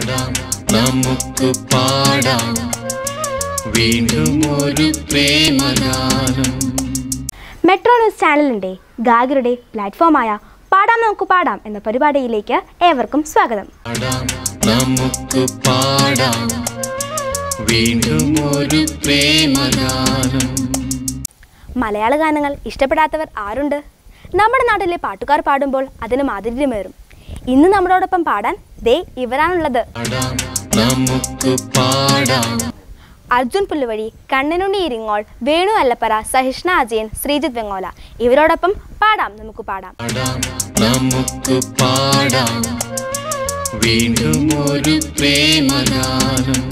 പാടാം നമുക്ക് പാടാം വീണ്ടും ഒരു പ്രേമഗാനം മെട്രോ ന്യൂസ് ചാനലിൻ്റെ ഗാഗരുടെ പ്ലാറ്റ്ഫോമായ പാടാം നമുക്ക് പാടാം എന്ന പരിപാടിയിലേക്ക് ഏവർക്കും സ്വാഗതം പാടാം നമുക്ക് പാടാം വീണ്ടും ഒരു പ്രേമഗാനം മലയാള ഗാനങ്ങൾ ഇഷ്ടപ്പെടാത്തവർ ആരുണ്ട് നമ്മുടെ നാട്ടിലെ പാട്ടുകാർ പാടുമ്പോൾ അതിന് മാധുര്യമേറും ഇന്ന് നമ്മളോടൊപ്പം പാടാൻ ദേ ഇവരാണുള്ളത് പാടാം നമുക്ക് പാടാം അർജുൻ പുല്ലുവഴി കണ്ണനുണ്ണി ഇരിങ്ങോൾ വേണു അല്ലപ്പറ സഹിഷ്ണ അജയൻ ശ്രീജിത്ത് വെങ്ങോല ഇവരോടൊപ്പം പാടാം നമുക്ക് പാടാം പാടാം നമുക്ക് പാടാം വീണ്ടും ഒരു പ്രേമഗാനം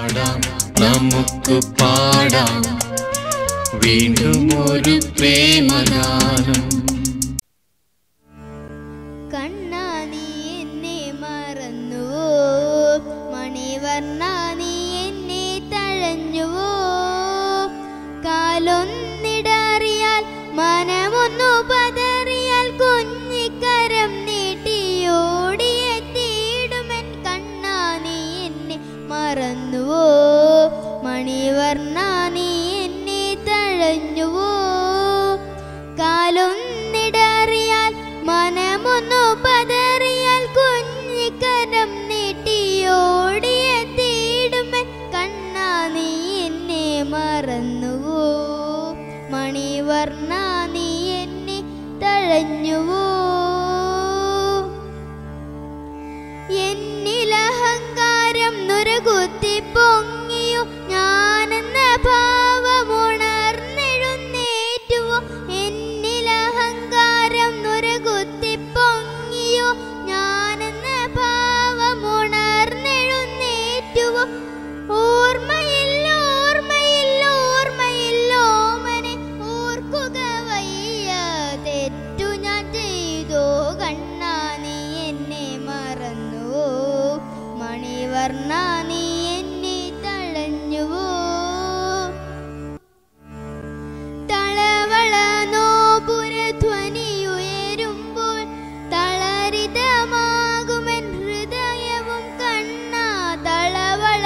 പാടാം നമുക്ക് പാടാം വീണ്ടും ഒരു പ്രേമഗാനം കണ്ണാ നീ എന്നെ മറന്നുവോ മണിവർണ്ണ നീ എന്നെ തഴഞ്ഞുവോ കാലൊന്നിടറിയാൽ മനമൊന്നു പതറിയാൽ കുഞ്ഞിക്കരം നീട്ടിയോടിയെത്തിയിടുമെൻ കണ്ണാ നീ എന്നെ മറന്നുവോ മണിവർണ്ണ നീ എന്നെ തഴഞ്ഞുവോ കാലൊന്നിടറിയാൽ മനമൊന്നു പതറിയാൽ കുഞ്ഞിക്കരം നീട്ടിയോടിയെത്തിയിടുമൻ കണ്ണാ നീ എന്നെ മറന്നുവോ മണിവർണ്ണ നീ എന്നെ തഴഞ്ഞുവോ എന്നിലഹങ്കാരം നുരകുത്തി പൊങ്ങിയോ ഞാനെന്ന ഭാവമുണർന്നെഴുന്നേറ്റുവോ എന്നിലഹങ്കാരം നുരകുത്തി പൊങ്ങിയോ ഞാനെന്ന ഭാവമുണർന്നെഴുന്നേറ്റുവോ ഓർമ്മയില്ല ഓർമ്മയില്ല ഓർമ്മയില്ല ഓമനെ ഓർക്കുക വയ്യ തെറ്റു ഞാൻ ചെയ്തോ കണ്ണാ നീ എന്നെ മറന്നുവോ മണിവർണ്ണ നീ എന്നെ തഴഞ്ഞുവോ തളവള നോപുരധ്വനിയുയരുമ്പോൾ തളരിതമാകുമെൻ ഹൃദയവും കണ്ണാ തളവള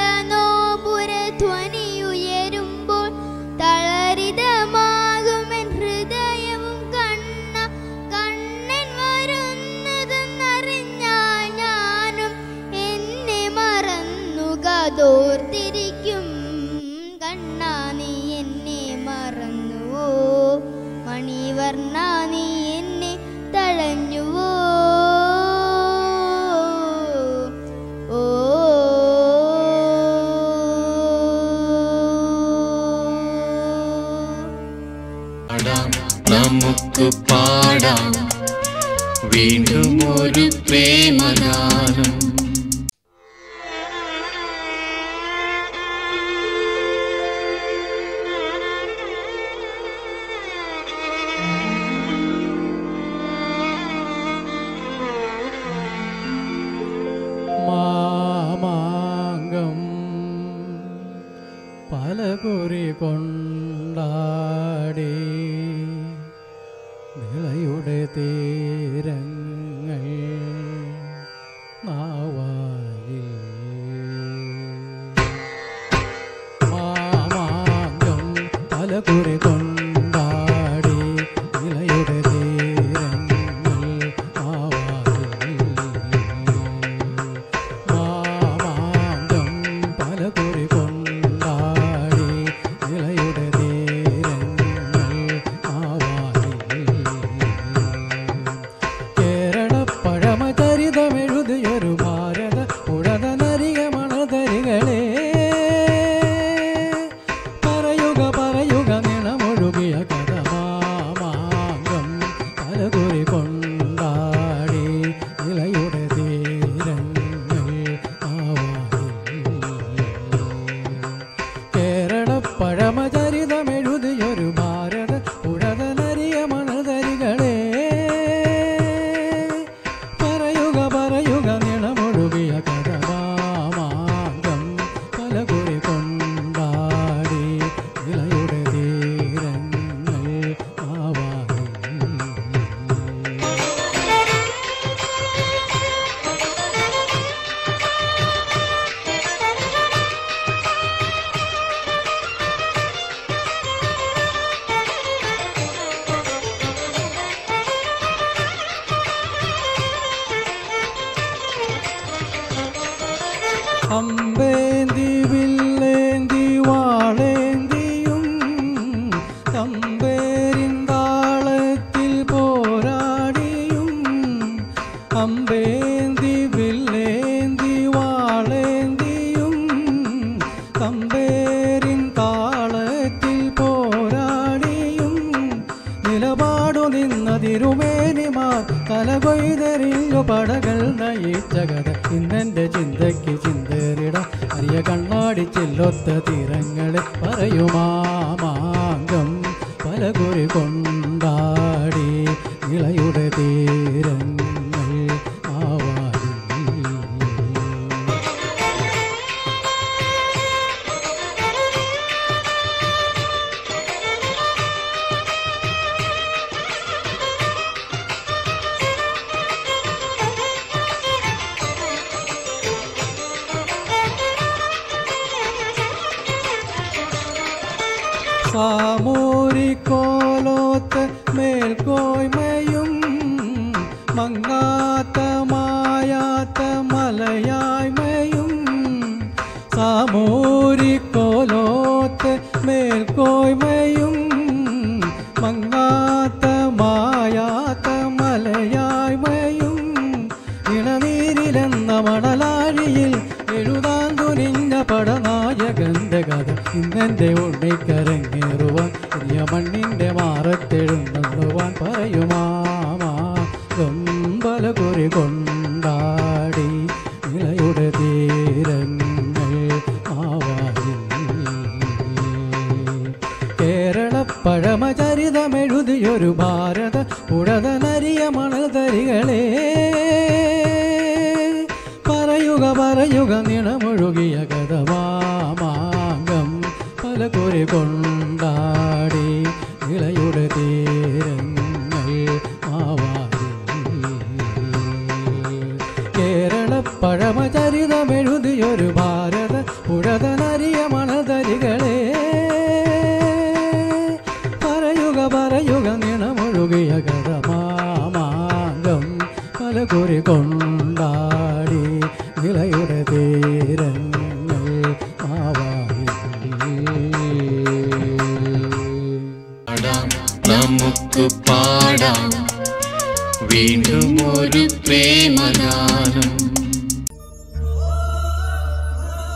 നോപുരധ്വനിയുയരുമ്പോൾ തളരിതമാകുമെൻ ഹൃദയവും കണ്ണ കണ്ണൻ വരുന്നതെന്നറിഞ്ഞാൽ ഞാനും എന്നെ മറന്നുകതോർത്തിരിക്കും കണ്ണാ നീ എന്നെ മറന്നുവോ മണിവർണ്ണ നീ എന്നെ തഴഞ്ഞുവോ ഓ പാടാം നമുക്ക് പാടാം വീണ്ടും ഒരു പ്രേമഗാനം മാമാങ്കം പല കുറി കൊണ്ടാടി നിളയുടെ തീരങ്ങൾ നാവായിൽ മാമാങ്കം പല കുറി കൊണ്ടാടി നിളയുടെ തീരങ്ങൾ നാവായിൽ മാമാങ്കം പല കുറി കൊണ്ടാടി നിളയുടെ തീരങ്ങൾ ആവാനിൽ കേരളപ്പഴമ ചരിതമെഴുതിയൊരു ഭാരത ഉഴത നരിക മണതരികളെ പറയുക പറയുക നിണമൊഴുകിയ കഥ മാമാങ്കം പലകുറി കൊണ്ടാടി നിലയുടെ തീരങ്ങൾ ആവാനിൽ ചെല്ലൊത്ത തീരങ്ങളെ പറയുമാമാങ്കം പല കുറി കൊണ്ടാടി നിളയുടെ തീരങ്ങൾ ആവാടി സാമൂരിക്കോലോത്ത് മേൽക്കോയ്മയും മങ്ങാത്ത മായാത്ത മലയായ്മയും സാമൂരിക്കോലോത്ത് മേൽക്കോയ്മയും മങ്ങാത്ത മായാത്ത മലയായ്മയും ഇണനീരിലെന്ന മണലാഴിയിൽ എഴുതാൻ തുനിഞ്ഞ പടനായകന്റെ കഥ ഇന്നെന്റെ ഉണ്ണിക്കരങ്ങേറുവാൻ ഇനിയ മണ്ണിന്റെ മാറത്തെഴുന്നള്ളുവാൻ പറയുമാമാ ഗമ്പല കുറി കൊണ്ടാടി നിലയുടെ തീരങ്ങൾ ആവായി കേരള പഴമചരിതമെഴുതിയൊരു ഭാരത ഉടതനരിയ മണതരികളെ പറയുക പറയുക നിണമൊഴുകിയ കഥമാമാങ്കം പല കുറി കൊണ്ടാടി ഇളയുടെ തീരങ്ങൾ ആവാടി കേരള പഴമചരിതമെഴുതിയൊരു ഭാരത ഉടതനരിയ മണതരികളെ പറയുക പറയുക നിണമൊഴുകിയ കഥമാമാങ്കം പല കുറി കൊണ്ടാടി നിലയുടെ തീരങ്ങൾ ആവാടി പാടാം നമുക്ക് പാടാം വീണ്ടും ഒരു പ്രേമഗാനം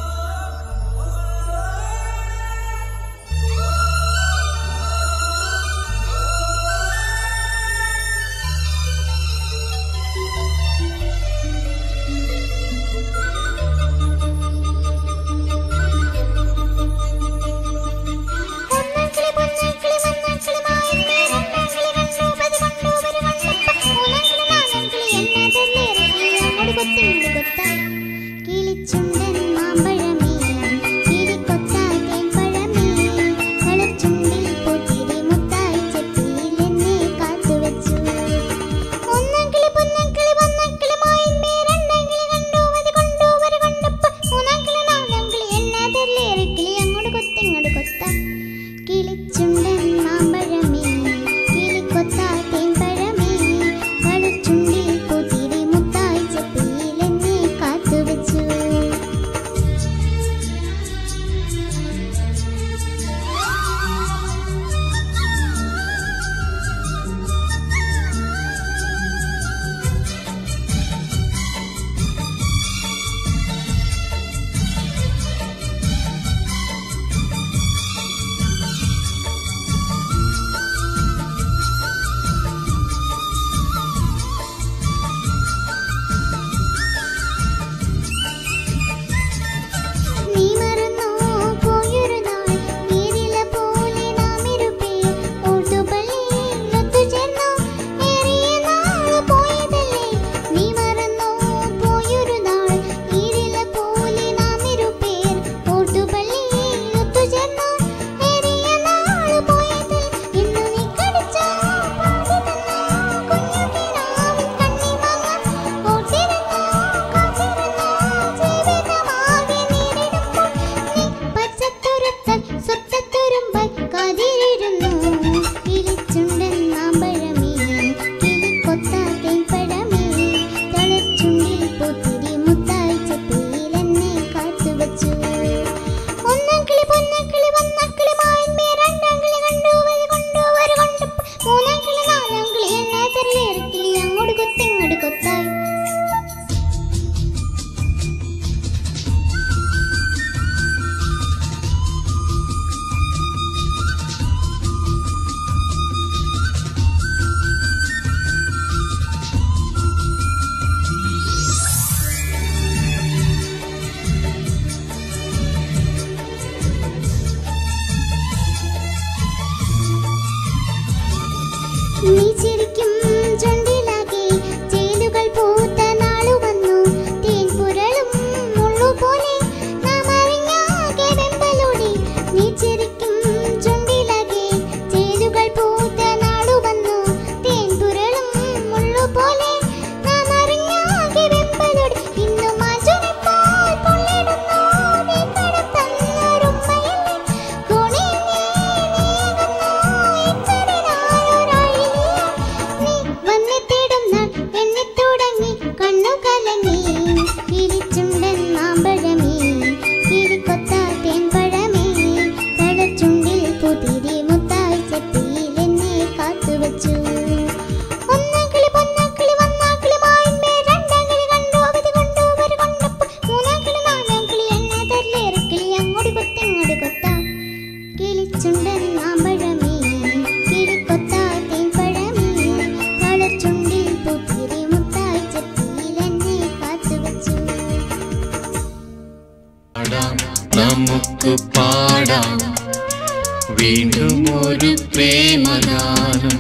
നമുക്ക് പാടാം വീണ്ടും ഒരു പ്രേമഗാനം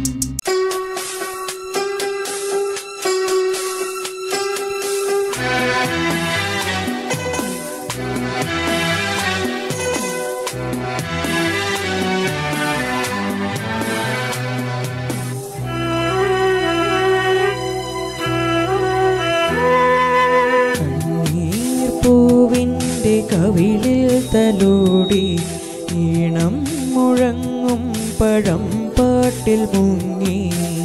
കണ്ണീർ പൂവിൻ്റെ കവിളിൽ തലോടി ഈണം മുഴങ്ങും പഴം പാട്ടിൽ മുങ്ങി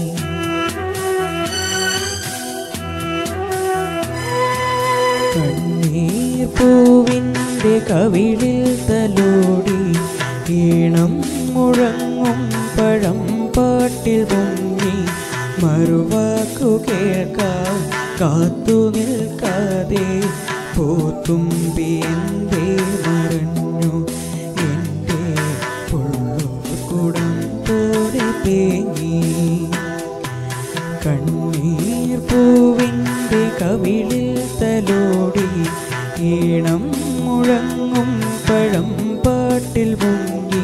കണ്ണീർ പൂവിൻ്റെ കവിളിൽ തലോടി ഈണം മുഴങ്ങും പഴം പാട്ടിൽ മുങ്ങി മറുവാക്കു കേൾക്കാൻ കാത്തു നിൽക്കാതെ പൂത്തുമ്പി എന്തേ മറഞ്ഞു എൻ്റെ പൊള്ളുകുടം പോലെ തേങ്ങി കണ്ണീർ പൂവിൻ്റെ കവിളിൽ തലോടി ഈണം മുഴങ്ങും പഴം പാട്ടിൽ മുങ്ങി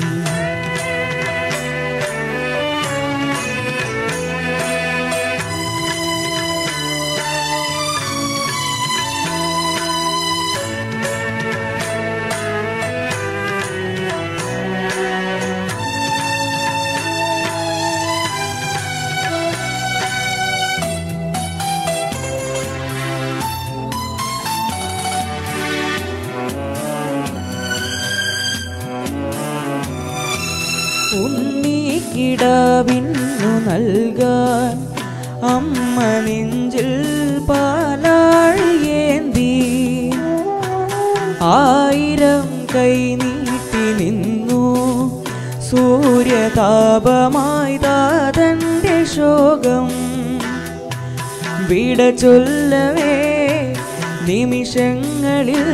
ഉണ്ണിക്കിടാവിന്നു നൽകാൻ അമ്മ നെഞ്ചിൽ പാലാഴിയേന്തി ആയിരം കൈ നീട്ടി നിന്നു സൂര്യതാപമായി താതന്റെ ശോകം വിട ചൊല്ലവേ നിമിഷങ്ങളിൽ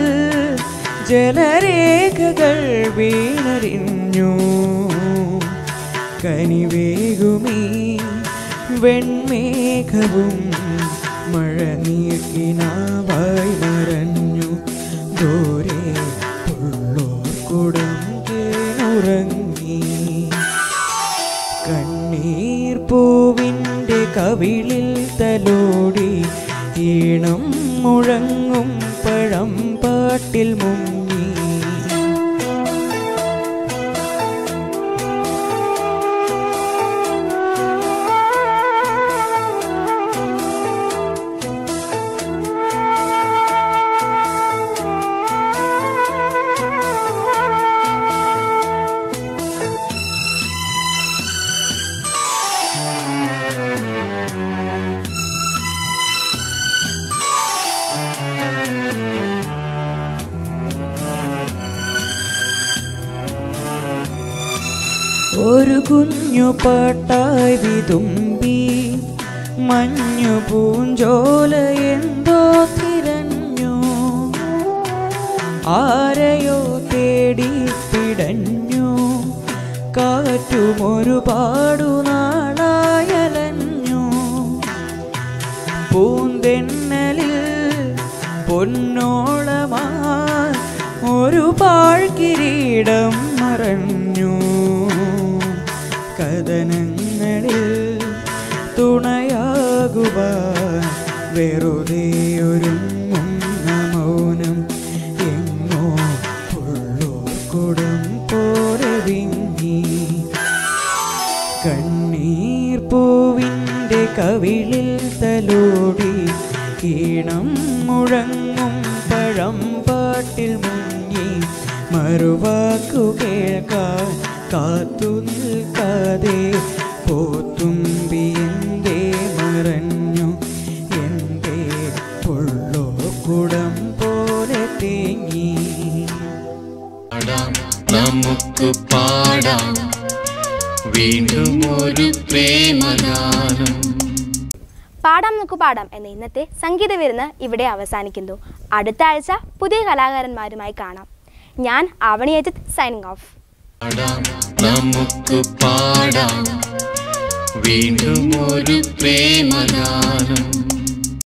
ജലരേഖകൾ വീണറിഞ്ഞു കനിവേകുമീ വെൺമേഘവും മഴ നീക്കിനാവായി മറഞ്ഞു ദൂരെ ഉള്ളോർ കുടം കേണുറങ്ങി കണ്ണീർ പൂവിൻ്റെ കവിളിൽ തലോടി ഈണം മുഴങ്ങും പഴം പാട്ടിൽ മുങ്ങി ഒരു കുഞ്ഞു പാട്ടായി വിതുമ്പി മഞ്ഞു പൂഞ്ചോല എന്തോ തിരഞ്ഞു ആരെയോ തേടി പിടഞ്ഞു കാറ്റും ഒരുപാടു നാളായലഞ്ഞു പൂന്തെന്നലിൽ പൊന്നോളമാ ഒരു പാഴ്കിരീടം മറഞ്ഞു കഥനങ്ങളിൽ തുണയാകുവാൻ വെറുതെ ഒരുങ്ങുന്ന മൗനം എങ്ങോ ഉള്ളോർക്കുടം പോലെ വിങ്ങി കണ്ണീർ പൂവിൻ്റെ കവിളിൽ തലോടി ഈണം മുഴങ്ങും പഴം പാട്ടിൽ മുങ്ങി മറുവാക്കു കേൾക്കാൻ കാത്തു നിൽക്കാതെ പോത്തുമ്പി എന്തേ മറഞ്ഞു എൻ്റെ പൊള്ളോ കുടം പോലെ തേങ്ങി പാടാം നമുക്ക് പാടാം വീണ്ടും ഒരു പ്രേമഗാനം പാടാം നമുക്ക് പാടാം എന്ന ഇന്നത്തെ സംഗീത വിരുന്ന് ഇവിടെ അവസാനിക്കുന്നു അടുത്ത ആഴ്ച പുതിയ കലാകാരന്മാരുമായി കാണാം ഞാൻ ആവണി അജിത് സൈനിങ് ഓഫ് പാടാം നമുക്ക് പാടാം വീണ്ടും ഒരു പ്രേമഗാനം